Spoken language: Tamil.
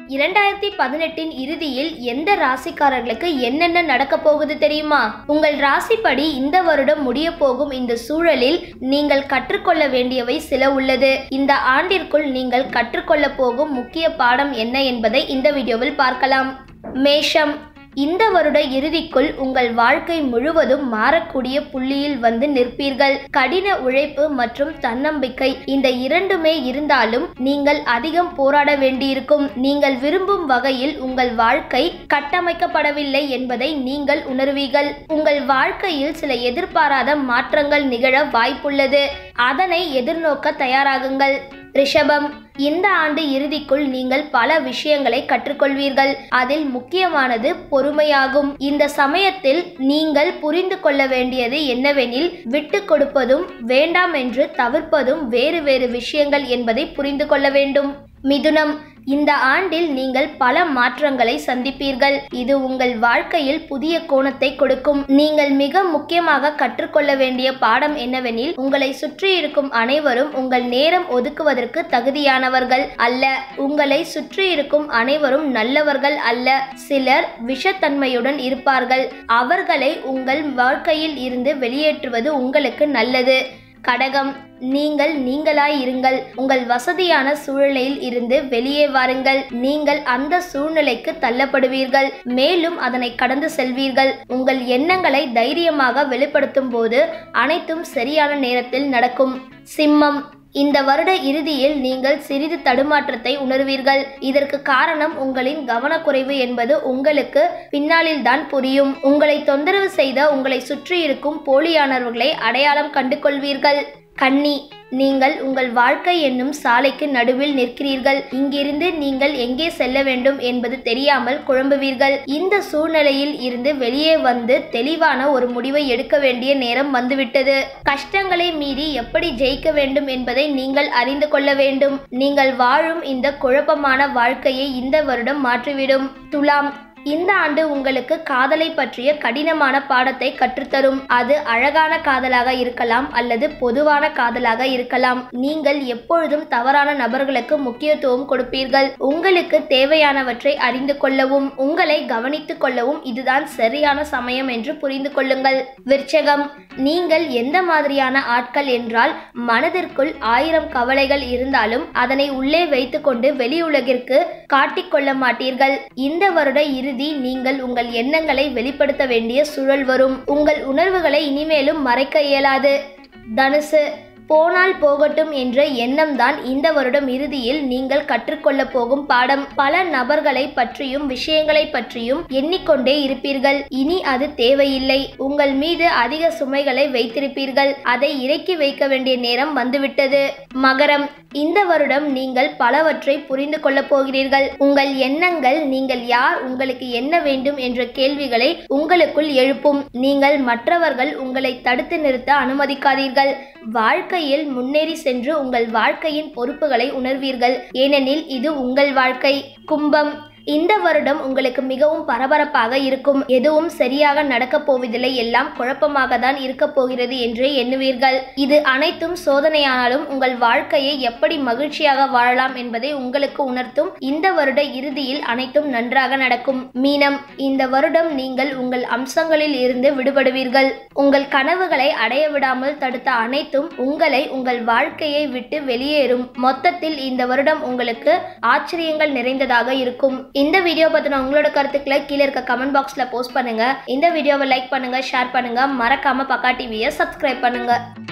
இரண்டாயிரத்தி பதினெட்டின் இறுதியில் எந்த ராசிக்காரர்களுக்கு என்னென்ன நடக்க போகுது தெரியுமா உங்கள் ராசிப்படி இந்த வருடம் முடிய போகும் இந்த சூழலில் நீங்கள் கற்றுக்கொள்ள வேண்டியவை சில உள்ளது இந்த ஆண்டிற்குள் நீங்கள் கற்றுக்கொள்ள போகும் முக்கிய பாடம் என்ன என்பதை இந்த வீடியோவில் பார்க்கலாம் மேஷம் இந்த வருட இறுதிக்குள் உங்கள் வாழ்க்கை முழுவதும் மாறக்கூடிய புள்ளியில் வந்து நிற்பீர்கள் கடின உழைப்பு மற்றும் தன்னம்பிக்கை இந்த இரண்டுமே இருந்தாலும் நீங்கள் அதிகம் போராட வேண்டியிருக்கும் நீங்கள் விரும்பும் வகையில் உங்கள் வாழ்க்கை கட்டமைக்கப்படவில்லை என்பதை நீங்கள் உணர்வீர்கள் உங்கள் வாழ்க்கையில் சில எதிர்பாராத மாற்றங்கள் நிகழ வாய்ப்புள்ளது அதனை எதிர்நோக்க தயாராகுங்கள் ரிஷபம் இந்த ஆண்டு இறுதிக்குள் நீங்கள் பல விஷயங்களை கற்றுக்கொள்வீர்கள் அதில் முக்கியமானது பொறுமையாகும் இந்த சமயத்தில் நீங்கள் புரிந்து கொள்ள வேண்டியது என்னவெனில் விட்டு கொடுப்பதும் வேண்டாம் என்று தவிர்ப்பதும் வேறு வேறு விஷயங்கள் என்பதை புரிந்து கொள்ள வேண்டும் மிதுனம் இந்த ஆண்டில் நீங்கள் பல மாற்றங்களை சந்திப்பீர்கள் இது உங்கள் வாழ்க்கையில் புதிய கோணத்தை கொடுக்கும் நீங்கள் மிக முக்கியமாக கற்றுக்கொள்ள வேண்டிய பாடம் என்னவெனில் உங்களை சுற்றி இருக்கும் அனைவரும் உங்கள் நேரம் ஒதுக்குவதற்கு தகுதியானவர்கள் அல்ல உங்களை சுற்றி இருக்கும் அனைவரும் நல்லவர்கள் அல்ல சிலர் விஷத்தன்மையுடன் இருப்பார்கள் அவர்களை உங்கள் வாழ்க்கையில் இருந்து வெளியேற்றுவது உங்களுக்கு நல்லது கடகம் நீங்கள் நீங்களாய் இருங்கள் உங்கள் வசதியான சூழ்நிலையில் இருந்து வெளியே வாருங்கள் நீங்கள் அந்த சூழ்நிலைக்கு தள்ளப்படுவீர்கள் மேலும் அதனை கடந்து செல்வீர்கள் உங்கள் எண்ணங்களை தைரியமாக வெளிப்படுத்தும் போது அனைத்தும் சரியான நேரத்தில் நடக்கும் சிம்மம் இந்த வருட இறுதியில் நீங்கள் சிறிது தடுமாற்றத்தை உணர்வீர்கள் இதற்கு காரணம் உங்களின் கவனக்குறைவு என்பது உங்களுக்கு பின்னாளில்தான் புரியும் உங்களை தொந்தரவு செய்த உங்களை சுற்றி இருக்கும் போலியானவர்களை அடையாளம் கண்டு கொள்வீர்கள் கன்னி நீங்கள் உங்கள் வாழ்க்கை என்னும் சாலைக்கு நடுவில் நிற்கிறீர்கள் இங்கிருந்து நீங்கள் எங்கே செல்ல வேண்டும் என்பது தெரியாமல் குழம்புவீர்கள் இந்த சூழ்நிலையில் இருந்து வெளியே வந்து தெளிவான ஒரு முடிவை எடுக்க வேண்டிய நேரம் வந்துவிட்டது கஷ்டங்களை மீறி எப்படி ஜெயிக்க வேண்டும் என்பதை நீங்கள் அறிந்து கொள்ள வேண்டும் நீங்கள் வாழும் இந்த குழப்பமான வாழ்க்கையை இந்த வருடம் மாற்றிவிடும் துலாம் இந்த ஆண்டு உங்களுக்கு காதலை பற்றிய கடினமான பாடத்தை கற்றுத்தரும் அது அழகான காதலாக இருக்கலாம் அல்லது பொதுவான காதலாக இருக்கலாம் நீங்கள் எப்பொழுதும் தவறான நபர்களுக்கு முக்கியத்துவம் கொடுப்பீர்கள் உங்களுக்கு தேவையானவற்றை அறிந்து கொள்ளவும் உங்களை கவனித்துக் கொள்ளவும் இதுதான் சரியான சமயம் என்று புரிந்து கொள்ளுங்கள் விருச்சகம் நீங்கள் எந்த மாதிரியான ஆட்கள் என்றால் மனதிற்குள் ஆயிரம் கவலைகள் இருந்தாலும் அதனை உள்ளே வைத்துக்கொண்டு வெளி உலகிற்கு காட்டிக்கொள்ள மாட்டீர்கள் இந்த வருட இறுதி நீங்கள் உங்கள் எண்ணங்களை வெளிப்படுத்த வேண்டிய சூழல் வரும் உங்கள் உணர்வுகளை இனிமேலும் மறைக்க இயலாது தனுசு போனால் போகட்டும் என்ற எண்ணம்தான் இந்த வருடம் இறுதியில் நீங்கள் கற்றுக்கொள்ள போகும் பாடம் பல நபர்களை பற்றியும் விஷயங்களை பற்றியும் எண்ணிக்கொண்டே இருப்பீர்கள் இனி அது தேவையில்லை உங்கள் மீது அதிக சுமைகளை வைத்திருப்பீர்கள் அதை இறக்கி வைக்க வேண்டிய நேரம் வந்துவிட்டது மகரம் இந்த வருடம் நீங்கள் பலவற்றை புரிந்து கொள்ளப் போகிறீர்கள் உங்கள் எண்ணங்கள் நீங்கள் யார் உங்களுக்கு என்ன வேண்டும் என்ற கேள்விகளை உங்களுக்குள் எழுப்பும் நீங்கள் மற்றவர்கள் உங்களை தடுத்து நிறுத்த அனுமதிக்காதீர்கள் வாழ்க்கையில் முன்னேறி சென்று உங்கள் வாழ்க்கையின் பொறுப்புகளை உணர்வீர்கள் ஏனெனில் இது உங்கள் வாழ்க்கை கும்பம் இந்த வருடம் உங்களுக்கு மிகவும் பரபரப்பாக இருக்கும் எதுவும் சரியாக நடக்கப் போவதில்லை எல்லாம் குழப்பமாக தான் இருக்க போகிறது என்றே எண்ணுவீர்கள் இது அனைத்தும் சோதனையானாலும் உங்கள் வாழ்க்கையை எப்படி மகிழ்ச்சியாக வாழலாம் என்பதை உங்களுக்கு உணர்த்தும் இந்த வருட இறுதியில் அனைத்தும் நன்றாக நடக்கும் மீனம் இந்த வருடம் நீங்கள் உங்கள் அம்சங்களில் இருந்து விடுபடுவீர்கள் உங்கள் கனவுகளை அடைய விடாமல் தடுத்த அனைத்தும் உங்களை உங்கள் வாழ்க்கையை விட்டு வெளியேறும் மொத்தத்தில் இந்த வருடம் உங்களுக்கு ஆச்சரியங்கள் நிறைந்ததாக இருக்கும் இந்த வீடியோ பற்றின உங்களோட கருத்துக்களை கீழே இருக்க கமெண்ட் பாக்ஸில் போஸ்ட் பண்ணுங்க இந்த வீடியோவை லைக் பண்ணுங்க ஷேர் பண்ணுங்க மறக்காம பக்கா டிவியை சப்ஸ்கிரைப் பண்ணுங்க